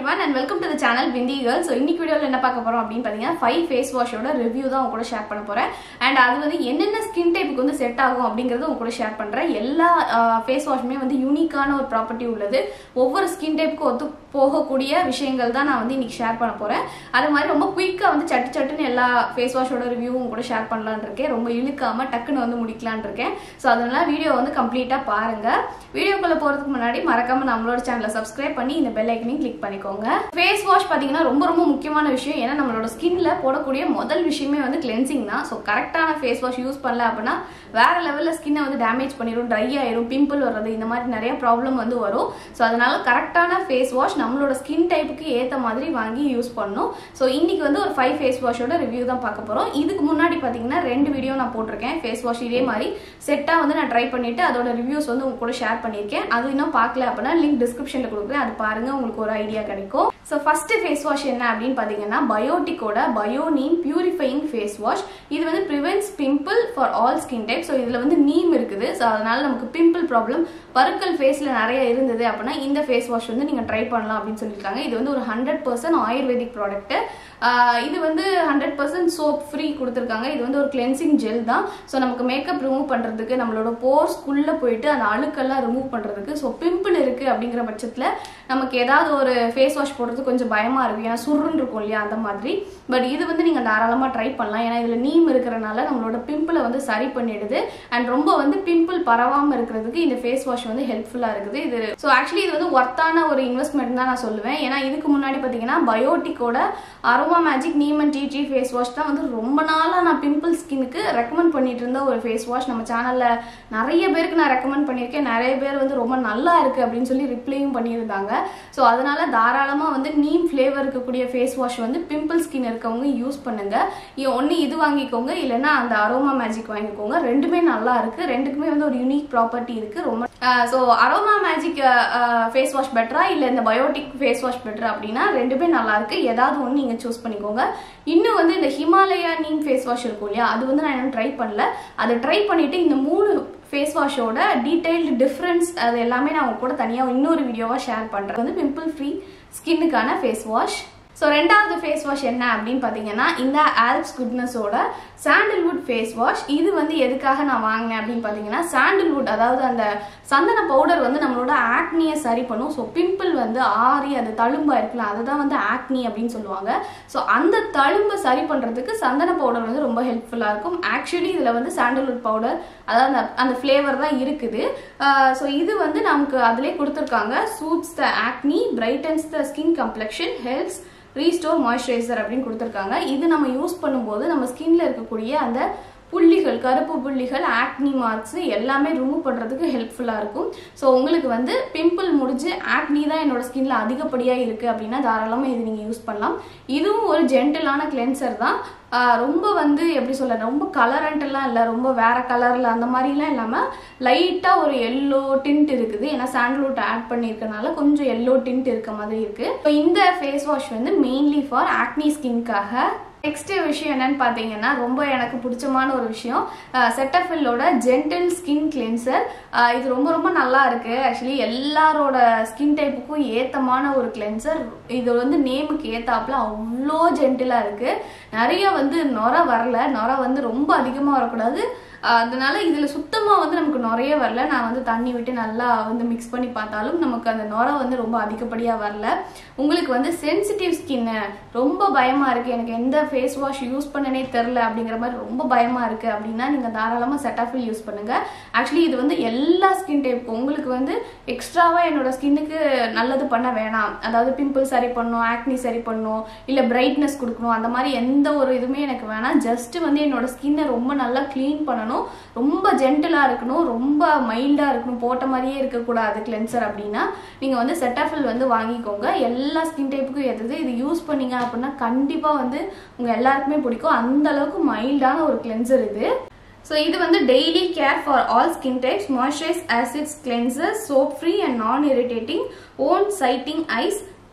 every everyone and welcome to the channel Vindhi girl so இன்னைக்கு வீடியோவில் என்ன பார்க்க போறோம் அப்படின்னு பார்த்தீங்கன்னா ஃபைவ் ஃபேஸ் வாஷோட ரிவ்யூ தான் உங்க கூட ஷேர் பண்ண போறேன் அண்ட் அது வந்து என்னென்ன ஸ்கின் டைப்புக்கு வந்து செட் ஆகும் அப்படிங்கறது உங்க கூட ஷேர் பண்றேன் எல்லா ஃபேஸ் வாஷுமே வந்து யூனிக்கான ஒரு ப்ராப்பர்ட்டி உள்ளது ஒவ்வொரு ஸ்கின் டைப்புக்கு ஒத்து போகக்கூடிய விஷயங்கள் தான் நான் வந்து இன்னைக்கு ஷேர் பண்ண போறேன் அது மாதிரி ரொம்ப குயிக்காக வந்து சட்டு சட்டுன்னு எல்லா ஃபேஸ் வாஷோட ரிவ்யூவும் கூட ஷேர் பண்ணலான்னு இருக்கேன் ரொம்ப இழுக்காம டக்குன்னு வந்து முடிக்கலான்னு இருக்கேன் ஸோ அதனால வீடியோ வந்து கம்ப்ளீட்டாக பாருங்க வீடியோக்குள்ள போறதுக்கு முன்னாடி மறக்காம நம்மளோட சேனலை சப்ஸ்கிரைப் பண்ணி இந்த பெல் ஐக்கனையும் கிளிக் பண்ணிக்கோங்க ஃபேஸ் வாஷ் பார்த்தீங்கன்னா ரொம்ப ரொம்ப முக்கியமான விஷயம் ஏன்னா நம்மளோட ஸ்கின்ல போடக்கூடிய முதல் விஷயமே வந்து கிளென்சிங் தான் ஸோ கரெக்டான ஃபேஸ் வாஷ் யூஸ் பண்ணல அப்படின்னா வேற லெவலில் ஸ்கின்னை வந்து டேமேஜ் பண்ணிடும் ட்ரை ஆயிரும் பிம்பிள் வர்றது இந்த மாதிரி நிறைய ப்ராப்ளம் வந்து வரும் ஸோ அதனால கரெக்டான ஃபேஸ் வாஷ் நம்மளோட ஸ்கின் டைப்புக்கு ஏற்ற மாதிரி வாங்கி யூஸ் பண்ணணும் ஸோ இன்னைக்கு வந்து ஒரு ஃபைவ் ஃபேஸ் வாஷோட ரிவ்யூ தான் பார்க்க போகிறோம் இதுக்கு முன்னாடி பார்த்தீங்கன்னா ரெண்டு வீடியோ நான் போட்டிருக்கேன் ஃபேஸ் வாஷ் இதே மாதிரி செட்டாக வந்து நான் ட்ரை பண்ணிட்டு அதோட ரிவ்யூஸ் வந்து உங்க கூட ஷேர் பண்ணியிருக்கேன் அது இன்னும் பார்க்கல அப்படின்னா லிங்க் டிஸ்கிரிப்ஷனில் கொடுக்குறேன் அது பாருங்க உங்களுக்கு ஒரு ஐடியா கிடைக்கும் ஸோ ஃபர்ஸ்ட் ஃபேஸ் வாஷ் என்ன அப்படின்னு பார்த்தீங்கன்னா பயோட்டிக்கோட பயோநீம் பியூரிஃபையிங் ஃபேஸ் வாஷ் இது வந்து prevents pimple for all skin type so இதில் வந்து நீம் இருக்குது ஸோ அதனால நமக்கு பிம்பிள் ப்ராப்ளம் பருக்கள் ஃபேஸில் நிறைய இருந்தது அப்படின்னா இந்த ஃபேஸ் வாஷ் வந்து நீங்கள் ட்ரை பண்ணலாம் அப்படின்னு சொல்லியிருக்காங்க இது வந்து ஒரு ஹண்ட்ரட் பர்சன்ட் ஆயுர்வேதிக் ப்ராடக்ட் இது வந்து ஹண்ட்ரட் பர்சன்ட் சோப் ஃப்ரீ கொடுத்துருக்காங்க இது வந்து ஒரு கிளென்சிங் ஜெல் தான் ஸோ நமக்கு மேக்கப் ரிமூவ் பண்ணுறதுக்கு நம்மளோட போர்ஸ்க்குள்ளே போயிட்டு அந்த அழுக்கெல்லாம் ரிமூவ் பண்ணுறதுக்கு ஸோ பிம்பிள் இருக்குது அப்படிங்கிற பட்சத்தில் நமக்கு ஏதாவது ஒரு ஃபேஸ் வாஷ் போடுறது கொஞ்சம் பயமாக இருக்கும் ஏன்னா சுருன்னு இருக்கும் இல்லையா அந்த மாதிரி பட் இது வந்து நீங்கள் தாராளமாக ட்ரை பண்ணலாம் ஏன்னா இதில் நீம் இருக்கிறனால நம்மளோட பிம்பிளை வந்து சரி பண்ணிடுது அண்ட் ரொம்ப வந்து பிம்பிள் பரவாமல் இருக்கிறதுக்கு இந்த ஃபேஸ் வாஷ் வந்து ஹெல்ப்ஃபுல்லாக இருக்குது இது ஸோ ஆக்சுவலி இது வந்து ஒர்த்தான ஒரு இன்வெஸ்ட்மெண்ட் தான் நான் சொல்லுவேன் ஏன்னா இதுக்கு முன்னாடி பார்த்தீங்கன்னா பயோட்டிக்கோட aroma magic neem and T T face wash தான் வந்து ரொம்ப நாளாக நான் பிம்பிள் ஸ்கின்னுக்கு ரெக்கமெண்ட் பண்ணிட்டு இருந்த ஒரு ஃபேஸ் வாஷ் நம்ம சேனலில் நிறைய பேருக்கு நான் ரெக்கமெண்ட் பண்ணியிருக்கேன் நிறைய பேர் வந்து ரொம்ப நல்லா இருக்குது அப்படின்னு சொல்லி ரிப்ளையும் பண்ணியிருந்தாங்க ஸோ அதனால தாராளமாக வந்து நீம் ஃப்ளேவர் இருக்கக்கூடிய ஃபேஸ் வாஷ் வந்து பிம்பிள் ஸ்கின் இருக்கவங்க யூஸ் பண்ணுங்க ஒன்று இது வாங்கிக்கோங்க இல்லைன்னா அந்த அரோமா மேஜிக் வாங்கிக்கோங்க ரெண்டுமே நல்லா இருக்கு ரெண்டுக்குமே வந்து ஒரு யூனிக் ப்ராப்பர்ட்டி இருக்கு ரொம்ப so aroma magic face wash பெட்டரா இல்லை இந்த பயோட்டிக் ஃபேஸ் வாஷ் பெட்டரா அப்படின்னா ரெண்டுமே நல்லா இருக்கு ஏதாவது ஒன்று நீங்கள் சூஸ் பண்ணிக்கோங்க இன்னும் வந்து இந்த ஹிமாலயா நீம் ஃபேஸ் வாஷ் இருக்கும் இல்லையா அது வந்து நான் இன்னும் ட்ரை பண்ணல அதை ட்ரை பண்ணிட்டு இந்த மூணு ஃபேஸ் வாஷோட டீடைல்டு டிஃப்ரென்ஸ் அது எல்லாமே நான் உங்க கூட தனியாக இன்னொரு வீடியோவாக ஷேர் பண்ணுறேன் வந்து பிம்பிள் ஃப்ரீ ஸ்கின்னுக்கான ஃபேஸ் வாஷ் ஸோ ரெண்டாவது ஃபேஸ் வாஷ் என்ன அப்படின்னு பார்த்தீங்கன்னா இந்த ஆல்ப்ஸ் குட்னஸோட சாண்டில்வுட் ஃபேஸ் வாஷ் இது வந்து எதுக்காக நான் வாங்கினேன் அப்படின்னு பார்த்தீங்கன்னா சாண்டில்வுட் அதாவது அந்த சந்தன பவுடர் வந்து நம்மளோட ஆக்னியை சரி பண்ணும் ஸோ பிம்பிள் வந்து ஆறி அது தழும்பா இருக்கலாம் அதை தான் வந்து ஆக்னி அப்படின்னு சொல்லுவாங்க ஸோ அந்த தழும்பை சரி பண்ணுறதுக்கு சந்தன பவுடர் வந்து ரொம்ப ஹெல்ப்ஃபுல்லாக இருக்கும் ஆக்சுவலி இதில் வந்து சாண்டில்வுட் பவுடர் அதாவது அந்த அந்த ஃப்ளேவர் தான் இருக்குது ஸோ இது வந்து நமக்கு அதிலே கொடுத்துருக்காங்க soothes the acne brightens the skin complexion helps restore moisturiser அப்படின்னு கொடுத்துருக்காங்க இது நம்ம யூஸ் பண்ணும்போது நம்ம ஸ்கின்ல இருக்கக்கூடிய அந்த புள்ளிகள் கருப்பு புள்ளிகள் ஆக்னி மார்க்ஸ் எல்லாமே ரிமூவ் பண்ணுறதுக்கு ஹெல்ப்ஃபுல்லாக இருக்கும் ஸோ உங்களுக்கு வந்து பிம்பிள் முடிஞ்சு ஆக்னி தான் என்னோட ஸ்கின்ல அதிகப்படியாக இருக்குது அப்படின்னா தாராளமாக இது நீங்கள் யூஸ் பண்ணலாம் இதுவும் ஒரு ஜென்டலான கிளென்சர் தான் ரொம்ப வந்து எப்படி சொல்ல ரொம்ப கலரண்ட்லாம் இல்லை ரொம்ப வேற கலரில் அந்த மாதிரிலாம் இல்லாமல் லைட்டாக ஒரு எல்லோ டிண்ட் இருக்குது ஏன்னா சாண்டல்வுட் ஆட் பண்ணியிருக்கனால கொஞ்சம் எல்லோ டிண்ட் இருக்க மாதிரி இருக்குது ஸோ இந்த ஃபேஸ் வாஷ் வந்து மெயின்லி ஃபார் ஆக்னி ஸ்கின்காக நெக்ஸ்ட் விஷயம் என்னன்னு பார்த்தீங்கன்னா ரொம்ப எனக்கு பிடிச்சமான ஒரு விஷயம் செட்டஃபில்லோட ஜென்டில் ஸ்கின் கிளென்சர் இது ரொம்ப ரொம்ப நல்லா இருக்கு ஆக்சுவலி எல்லாரோட ஸ்கின் டைப்புக்கும் ஏத்தமான ஒரு கிளென்சர் இது வந்து நேமுக்கு ஏத்தாப்புல அவ்வளோ ஜென்டிலாக இருக்கு நிறைய வந்து நொர வரல நொர வந்து ரொம்ப அதிகமாக வரக்கூடாது அதனால இதில் சுத்தமாக வந்து நமக்கு நுறைய வரல நான் வந்து தண்ணி விட்டு நல்லா வந்து மிக்ஸ் பண்ணி பார்த்தாலும் நமக்கு அந்த நுர வந்து ரொம்ப அதிகப்படியாக வரல உங்களுக்கு வந்து சென்சிட்டிவ் ஸ்கின்னு ரொம்ப பயமாக இருக்குது எனக்கு எந்த ஃபேஸ் வாஷ் யூஸ் பண்ணனே தெரில அப்படிங்கிற மாதிரி ரொம்ப பயமாக இருக்குது அப்படின்னா நீங்கள் தாராளமாக செட்டாஃபில் யூஸ் பண்ணுங்கள் ஆக்சுவலி இது வந்து எல்லா ஸ்கின் டைப்புக்கும் உங்களுக்கு வந்து எக்ஸ்ட்ராவாக என்னோட ஸ்கின்னுக்கு நல்லது பண்ண வேணாம் அதாவது பிம்பிள் சரி பண்ணும் ஆக்னி சரி பண்ணும் இல்லை பிரைட்னஸ் கொடுக்கணும் அந்த மாதிரி எந்த ஒரு இதுவுமே எனக்கு வேணாம் ஜஸ்ட் வந்து என்னோட ஸ்கின்னை ரொம்ப நல்லா க்ளீன் பண்ணணும் ரொம்ப ஜென்டலாக இருக்கணும் ரொம்ப மைல்டாக இருக்கணும் போட்ட மாதிரியே இருக்கக்கூடாது கிளென்சர் அப்படின்னா நீங்கள் வந்து செட்டாஃபில் வந்து வாங்கிக்கோங்க எல்லா ஸ்கின் டைப்புக்கும் எது இது யூஸ் பண்ணீங்க அப்படின்னா கண்டிப்பாக வந்து உங்கள் எல்லாருக்குமே பிடிக்கும் அந்த அளவுக்கு மைல்டான ஒரு கிளென்சர் இது ஸோ இது வந்து daily care for all skin types moisturise acids cleanser soap free and non irritating on sighting eyes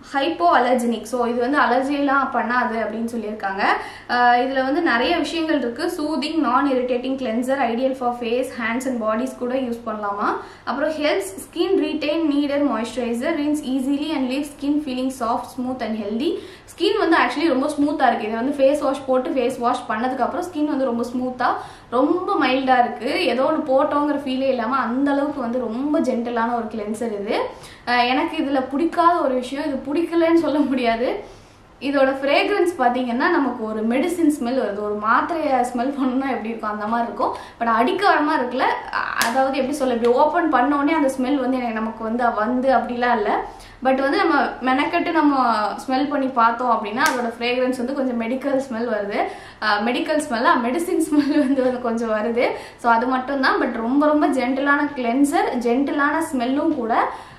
hypoallergenic so இது வந்து அலர்ஜிலாம் பண்ணாது அப்படின்னு சொல்லியிருக்காங்க இதில் வந்து நிறைய விஷயங்கள் இருக்குது soothing non irritating cleanser ideal for face hands and bodies கூட யூஸ் பண்ணலாமா அப்புறம் health skin retain needed moisturiser rinse easily and leave skin feeling soft smooth and healthy skin வந்து ஆக்சுவலி ரொம்ப ஸ்மூத்தாக இருக்குது இது வந்து ஃபேஸ் வாஷ் போட்டு ஃபேஸ் வாஷ் பண்ணதுக்கப்புறம் ஸ்கின் வந்து ரொம்ப ஸ்மூத்தாக ரொம்ப மைல்டாக இருக்குது ஏதோ ஒன்று போட்டோங்கிற ஃபீலே இல்லாமல் அந்த அளவுக்கு வந்து ரொம்ப ஜென்டலான ஒரு கிளென்சர் இது எனக்கு இதில் பிடிக்காத ஒரு விஷயம் இது பிடிக்கலன்னு சொல்ல முடியாது இதோட ஃப்ரேக்ரன்ஸ் பார்த்தீங்கன்னா நமக்கு ஒரு மெடிசின் ஸ்மெல் வருது ஒரு மாத்திரையை ஸ்மெல் பண்ணணும்னா எப்படி இருக்கும் அந்த மாதிரி இருக்கும் பட் அடிக்க வர மாதிரி இருக்குல்ல அதாவது எப்படி சொல்ல இப்படி ஓப்பன் பண்ணோடனே அந்த ஸ்மெல் வந்து எனக்கு நமக்கு வந்து வந்து அப்படிலாம் இல்லை பட் வந்து நம்ம மெனக்கட்டு நம்ம ஸ்மெல் பண்ணி பார்த்தோம் அப்படின்னா அதோட ஃப்ரேக்ரன்ஸ் வந்து கொஞ்சம் மெடிக்கல் ஸ்மெல் வருது மெடிக்கல் ஸ்மெல்லா மெடிசின் ஸ்மெல் வந்து வந்து கொஞ்சம் வருது ஸோ அது மட்டும் தான் பட் ரொம்ப ரொம்ப ஜென்டலான கிளென்சர் ஜென்டலான ஸ்மெல்லும் கூட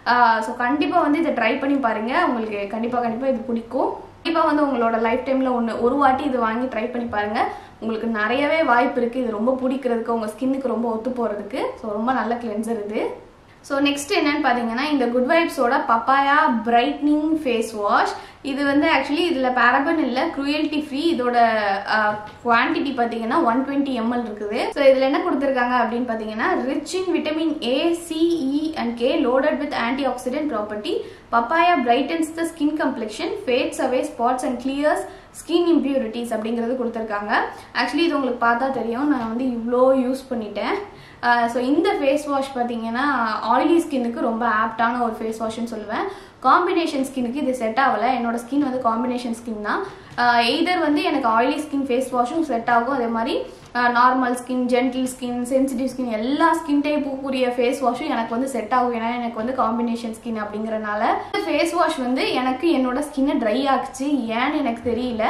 ஸோ கண்டிப்பாக வந்து இதை ட்ரை பண்ணி பாருங்கள் உங்களுக்கு கண்டிப்பாக கண்டிப்பாக இது பிடிக்கும் கண்டிப்பாக வந்து உங்களோட லைஃப் டைமில் ஒன்று ஒரு வாட்டி இது வாங்கி ட்ரை பண்ணி பாருங்கள் உங்களுக்கு நிறையவே வாய்ப்பு இருக்குது இது ரொம்ப பிடிக்கிறதுக்கு உங்கள் ஸ்கின்னுக்கு ரொம்ப ஒத்து போகிறதுக்கு ஸோ ரொம்ப நல்ல கிளென்சர் இது ஸோ நெக்ஸ்ட் என்னன்னு பார்த்தீங்கன்னா இந்த குட் வைப்ஸோட பப்பாயா பிரைட்னிங் ஃபேஸ் வாஷ் இது வந்து ஆக்சுவலி இதில் பேரபன் இல்லை க்ரூயல்ட்டி ஃப்ரீ இதோட குவான்டிட்டி பார்த்தீங்கன்னா ஒன் டுவெண்ட்டி எம்எல் இருக்குது ஸோ இதில் என்ன கொடுத்துருக்காங்க அப்படின்னு பார்த்தீங்கன்னா rich in vitamin A C E and K loaded with antioxidant property papaya brightens the skin complexion fades away spots and clears skin impurities அப்படிங்கிறது கொடுத்துருக்காங்க ஆக்சுவலி இது உங்களுக்கு பார்த்தா தெரியும் நான் வந்து இவ்வளோ யூஸ் பண்ணிட்டேன் ஸோ இந்த ஃபேஸ் வாஷ் பார்த்தீங்கன்னா ஆயிலி ஸ்கின்னுக்கு ரொம்ப ஆப்டான ஒரு ஃபேஸ் வாஷ்னு சொல்லுவேன் காம்பினேஷன் ஸ்கின்னுக்கு இது செட் ஆகலை என்னோட ஸ்கின் வந்து காம்பினேஷன் ஸ்கின் தான் எய்தர் வந்து எனக்கு ஆயிலி ஸ்கின் ஃபேஸ் வாஷும் செட் ஆகும் அதே மாதிரி normal skin gentle skin sensitive skin எல்லா ஸ்கின் டைப்புக்குரிய ஃபேஸ் வாஷும் எனக்கு வந்து செட் ஆகும் ஏன்னா எனக்கு வந்து காம்பினேஷன் ஸ்கின் அப்படிங்கிறனால இந்த ஃபேஸ் வாஷ் வந்து எனக்கு என்னோட ஸ்கின்னை ட்ரை ஆக்குச்சு ஏன்னு எனக்கு தெரியல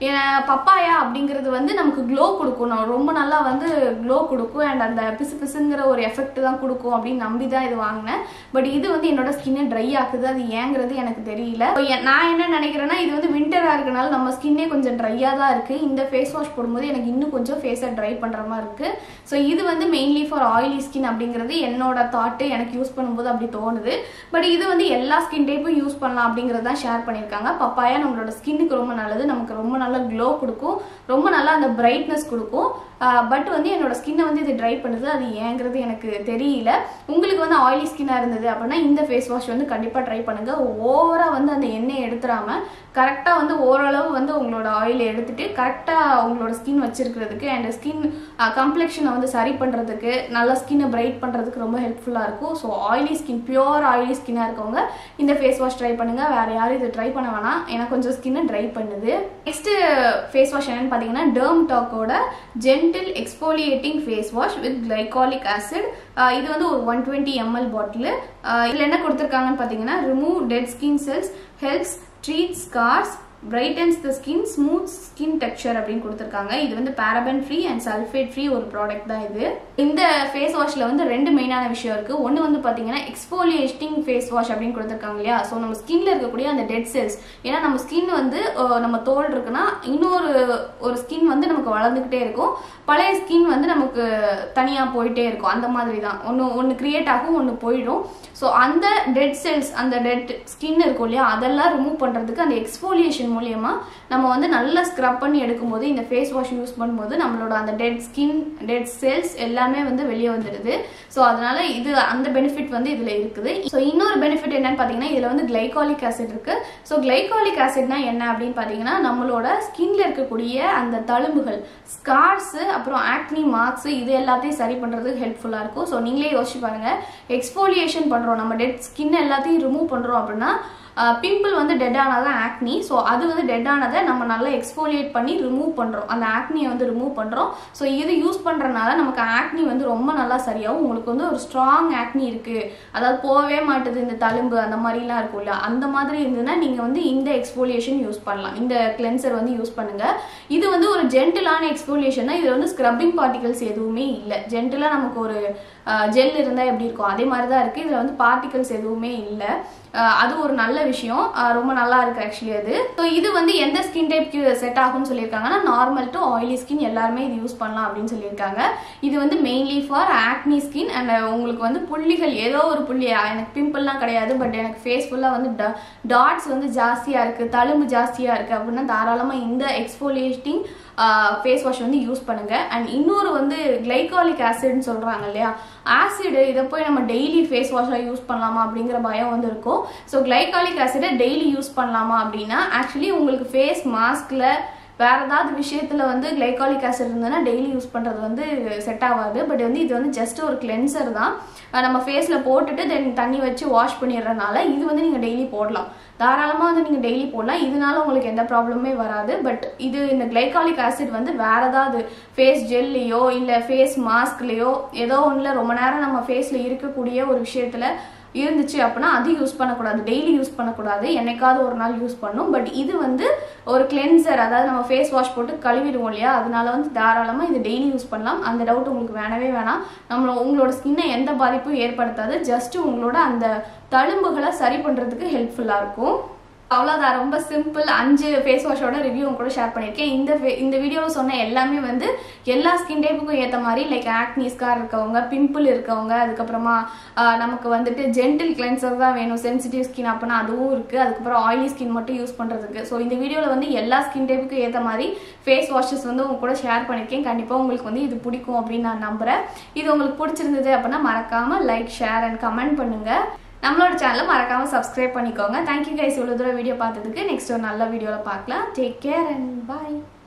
பப்பாயா அப்படிங்கிறது வந்து நமக்கு க்ளோ கொடுக்கும் நான் ரொம்ப நல்லா வந்து க்ளோ கொடுக்கும் அண்ட் அந்த பிசு பிசுங்கிற ஒரு எஃபெக்ட் தான் கொடுக்கும் அப்படின்னு நம்பி தான் இது வாங்கினேன் பட் இது வந்து என்னோட ஸ்கின்னை ட்ரை ஆக்குது அது ஏங்கிறது எனக்கு தெரியல நான் என்ன நினைக்கிறேன்னா இது வந்து வின்டராக இருக்கனால நம்ம ஸ்கின்னே கொஞ்சம் ட்ரையாக தான் இருக்குது இந்த ஃபேஸ் வாஷ் போடும்போது எனக்கு இன்னும் கொஞ்சம் ஃபேஸை ட்ரை பண்ணுற மாதிரி இருக்குது ஸோ இது வந்து மெயின்லி ஃபார் ஆயிலி ஸ்கின் அப்படிங்கிறது என்னோட தாட்டு எனக்கு யூஸ் பண்ணும்போது அப்படி தோணுது பட் இது வந்து எல்லா ஸ்கின் டைப்பும் யூஸ் பண்ணலாம் அப்படிங்கிறது தான் ஷேர் பண்ணியிருக்காங்க பப்பாயா நம்மளோட ஸ்கின்னுக்கு ரொம்ப நல்லது நமக்கு ரொம்ப நல்ல க்ளோ கொடுக்கும் ரொம்ப நல்லா அந்த பிரைட்னஸ் கொடுக்கும் பட் வந்து என்னோட ஸ்கின்னை வந்து இது ட்ரை பண்ணுது அது ஏங்கிறது எனக்கு தெரியல உங்களுக்கு வந்து ஆயிலி ஸ்கின்னாக இருந்தது அப்படின்னா இந்த ஃபேஸ் வாஷ் வந்து கண்டிப்பாக ட்ரை பண்ணுங்க ஓவராக வந்து அந்த எண்ணெயை எடுத்துடாம கரெக்டாக வந்து ஓரளவு வந்து உங்களோட ஆயில் எடுத்துட்டு கரெக்டாக உங்களோட ஸ்கின் வச்சிருக்கிறதுக்கு அண்ட் ஸ்கின் கம்ப்ளெக்ஷனை வந்து சரி பண்ணுறதுக்கு நல்ல ஸ்கின்னை பிரைட் பண்ணுறதுக்கு ரொம்ப ஹெல்ப்ஃபுல்லாக இருக்கும் so oily skin pure oily ஸ்கின்னாக இருக்கவங்க இந்த ஃபேஸ் வாஷ் ட்ரை பண்ணுங்க வேற யாரும் இது ட்ரை பண்ண வேணாம் எனக்கு கொஞ்சம் ஸ்கின்னை ட்ரை பண்ணுது நெக்ஸ்ட் ஃபேஸ் வாஷ் என்னன்னு பார்த்தீங்கன்னா டேர்ம் டாக்கோட gentle exfoliating face wash with glycolic acid இது வந்து ஒரு ஒன் டுவெண்ட்டி எம்எல் பாட்டில் இதில் என்ன கொடுத்துருக்காங்கன்னு பார்த்தீங்கன்னா remove dead skin cells helps treat scars brightens the skin smooth skin texture அப்படின்னு கொடுத்துருக்காங்க இது வந்து paraben free and sulphate free ஒரு ப்ராடக்ட் தான் இது இந்த ஃபேஸ் வாஷ்ல வந்து ரெண்டு மெயினான விஷயம் இருக்கு ஒன்று வந்து பார்த்தீங்கன்னா எக்ஸ்போலியேட்டிங் ஃபேஸ் வாஷ் அப்படின்னு கொடுத்துருக்காங்க இல்லையா ஸோ நம்ம ஸ்கின்ல இருக்கக்கூடிய அந்த டெட் செல்ஸ் ஏன்னா நம்ம ஸ்கின் வந்து நம்ம தோல் இருக்குன்னா இன்னொரு ஒரு ஸ்கின் வந்து நமக்கு வளர்ந்துக்கிட்டே இருக்கும் பழைய ஸ்கின் வந்து நமக்கு தனியாக போயிட்டே இருக்கும் அந்த மாதிரி தான் ஒன்று ஒன்று கிரியேட் ஆகும் ஒன்று போயிடும் ஸோ அந்த டெட் செல்ஸ் அந்த டெட் ஸ்கின் இருக்கும் இல்லையா அதெல்லாம் ரிமூவ் பண்ணுறதுக்கு அந்த எக்ஸ்போலியேஷன் மூலியமா நம்ம வந்து நல்லா ஸ்க்ரப் பண்ணி எடுக்கும்போது இந்த ஃபேஸ் வாஷ் யூஸ் பண்ணும்போது நம்மளோட அந்த டெட் ஸ்கின் டெட் செல்ஸ் எல்லாமே வந்து வெளியே வந்துடுது ஸோ அதனால இது அந்த பெனிஃபிட் வந்து இதில் இருக்குது ஸோ இன்னொரு பெனிஃபிட் என்னன்னு பார்த்தீங்கன்னா இதில் வந்து கிளைகாலிக் ஆசிட் இருக்கு ஸோ கிளைகாலிக் ஆசிட்னா என்ன அப்படின்னு பார்த்தீங்கன்னா நம்மளோட ஸ்கின்ல இருக்கக்கூடிய அந்த தழும்புகள் ஸ்கார்ஸ் அப்புறம் ஆக்னி மார்க்ஸ் இது எல்லாத்தையும் சரி பண்ணுறதுக்கு ஹெல்ப்ஃபுல்லாக இருக்கும் ஸோ நீங்களே யோசிச்சு பாருங்க எக்ஸ்போலியேஷன் பண்ணுறோம் நம்ம டெட் ஸ்கின் எல்லாத்தையும் ரிமூவ் பண்ணுறோம் அப்படின்னா பிம்பிள் வந்து டெட் ஆனதான் ஆக்னி ஸோ அது வந்து டெட் ஆனதை நம்ம நல்லா எக்ஸ்போலியேட் பண்ணி ரிமூவ் பண்ணுறோம் அந்த ஆக்னியை வந்து ரிமூவ் பண்ணுறோம் ஸோ இது யூஸ் பண்ணுறதுனால நமக்கு ஆக்னி வந்து ரொம்ப நல்லா சரியாகும் உங்களுக்கு வந்து ஒரு ஸ்ட்ராங் ஆக்னி இருக்குது அதாவது போகவே மாட்டுது இந்த தழும்பு அந்த மாதிரிலாம் இருக்கும் இல்லையா அந்த மாதிரி இருந்ததுன்னா நீங்கள் வந்து இந்த எக்ஸ்போலியேஷன் யூஸ் பண்ணலாம் இந்த கிளென்சர் வந்து யூஸ் பண்ணுங்க இது வந்து ஒரு ஜென்டிலான எக்ஸ்போலியேஷன் தான் இதில் வந்து ஸ்க்ரப்பிங் பார்ட்டிகல்ஸ் எதுவுமே இல்லை ஜென்டிலாக நமக்கு ஒரு ஜெல் இருந்தால் எப்படி இருக்கும் அதே மாதிரி தான் இருக்குது இதில் வந்து பார்ட்டிகல்ஸ் எதுவுமே இல்லை அஹ் அது ஒரு நல்ல விஷயம் அஹ் ரொம்ப நல்லா இருக்கு ஆக்சுவலி அது ஸோ இது வந்து எந்த ஸ்கின் டைப்க்கு செட் ஆகும்னு சொல்லியிருக்காங்கன்னா நார்மல் டு ஆயிலி ஸ்கின் எல்லாருமே இது யூஸ் பண்ணலாம் அப்படின்னு சொல்லியிருக்காங்க இது வந்து mainly for acne skin and உங்களுக்கு வந்து புள்ளிகள் ஏதோ ஒரு புள்ளி எனக்கு பிம்பிள்லாம் கிடையாது பட் எனக்கு ஃபேஸ் ஃபுல்லாக வந்து டாட்ஸ் வந்து ஜாஸ்தியாக இருக்குது தழும்பு ஜாஸ்தியாக இருக்குது அப்படின்னா தாராளமாக இந்த எக்ஸ்ஃபோலியேட்டிங் ஃபேஸ் வாஷ் வந்து யூஸ் பண்ணுங்க அண்ட் இன்னொரு வந்து கிளைகாலிக் ஆசிட்னு சொல்றாங்க இல்லையா ஆசிட் இதை போய் நம்ம டெய்லி ஃபேஸ் வாஷாக யூஸ் பண்ணலாமா அப்படிங்கிற பயம் வந்து இருக்கும் ஸோ கிளைகாலிக் ஆசிடை டெய்லி யூஸ் பண்ணலாமா அப்படின்னா ஆக்சுவலி உங்களுக்கு ஃபேஸ் மாஸ்க்ல வேற ஏதாவது விஷயத்துல வந்து கிளைகாலிக் ஆசிட் இருந்ததுன்னா டெய்லி யூஸ் பண்றது வந்து செட் ஆகாது பட் வந்து இது வந்து ஜஸ்ட் ஒரு கிளென்சர் தான் அஹ் நம்ம ஃபேஸ்ல போட்டுட்டு தென் தண்ணி வச்சு வாஷ் பண்ணிடுறதுனால இது வந்து நீங்க டெய்லி போடலாம் தாராளமா வந்து நீங்க டெய்லி போடலாம் இதனால உங்களுக்கு எந்த ப்ராப்ளமே வராது பட் இது இந்த கிளைகாலிக் ஆசிட் வந்து வேற ஏதாவது ஃபேஸ் ஜெல்லையோ இல்ல ஃபேஸ் மாஸ்க்லயோ ஏதோ ஒண்ணுல ரொம்ப நேரம் நம்ம ஃபேஸ்ல இருக்கக்கூடிய ஒரு விஷயத்துல இருந்துச்சு அப்படின்னா அது யூஸ் பண்ணக்கூடாது டெய்லி யூஸ் பண்ணக்கூடாது என்னைக்காவது ஒரு நாள் யூஸ் பண்ணும் பட் இது வந்து ஒரு கிளென்சர் அதாவது நம்ம ஃபேஸ் வாஷ் போட்டு கழுவிடுவோம் இல்லையா அதனால வந்து தாராளமாக இது டெய்லி யூஸ் பண்ணலாம் அந்த டவுட் உங்களுக்கு வேணவே வேணாம் நம்மள உங்களோட ஸ்கின்னை எந்த பாதிப்பும் ஏற்படுத்தாது ஜஸ்ட் உங்களோட அந்த தழும்புகளை சரி பண்ணுறதுக்கு ஹெல்ப்ஃபுல்லாக இருக்கும் அவ்வளோதான் ரொம்ப சிம்பிள் அஞ்சு ஃபேஸ் வாஷோட ரிவ்யூ உங்க கூட ஷேர் பண்ணியிருக்கேன் இந்த fa- இந்த வீடியோவில் சொன்ன எல்லாமே வந்து எல்லா ஸ்கின் டைப்புக்கும் ஏற்ற மாதிரி லைக் ஆக்னி ஸ்கார் இருக்கவங்க பிம்பிள் இருக்கவங்க அதுக்கப்புறமா ஆஹ், நமக்கு வந்துட்டு ஜென்டில் கிளென்சர் தான் வேணும் சென்சிட்டிவ் ஸ்கின் அப்படின்னா அதுவும் இருக்குது அதுக்கப்புறம் ஆயிலி ஸ்கின் மட்டும் யூஸ் பண்ணுறதுக்கு ஸோ இந்த வீடியோவில் வந்து எல்லா ஸ்கின் டைப்புக்கும் ஏற்ற மாதிரி ஃபேஸ் வாஷஸ் வந்து உங்க கூட ஷேர் பண்ணியிருக்கேன் கண்டிப்பாக உங்களுக்கு வந்து இது பிடிக்கும் அப்படின்னு நான் நம்புகிறேன் இது உங்களுக்கு பிடிச்சிருந்தது அப்படின்னா மறக்காமல் லைக் ஷேர் அண்ட் கமெண்ட் பண்ணுங்கள் நம்மளோட சேனலை மறக்காம சப்ஸ்கிரைப் பண்ணிக்கோங்க தேங்க்யூ கைஸ் இவ்வளோ தூரம் வீடியோ பார்த்ததுக்கு நெக்ஸ்ட் ஒரு நல்ல வீடியோவில் பார்க்கலாம் டேக் கேர் அண்ட் பாய்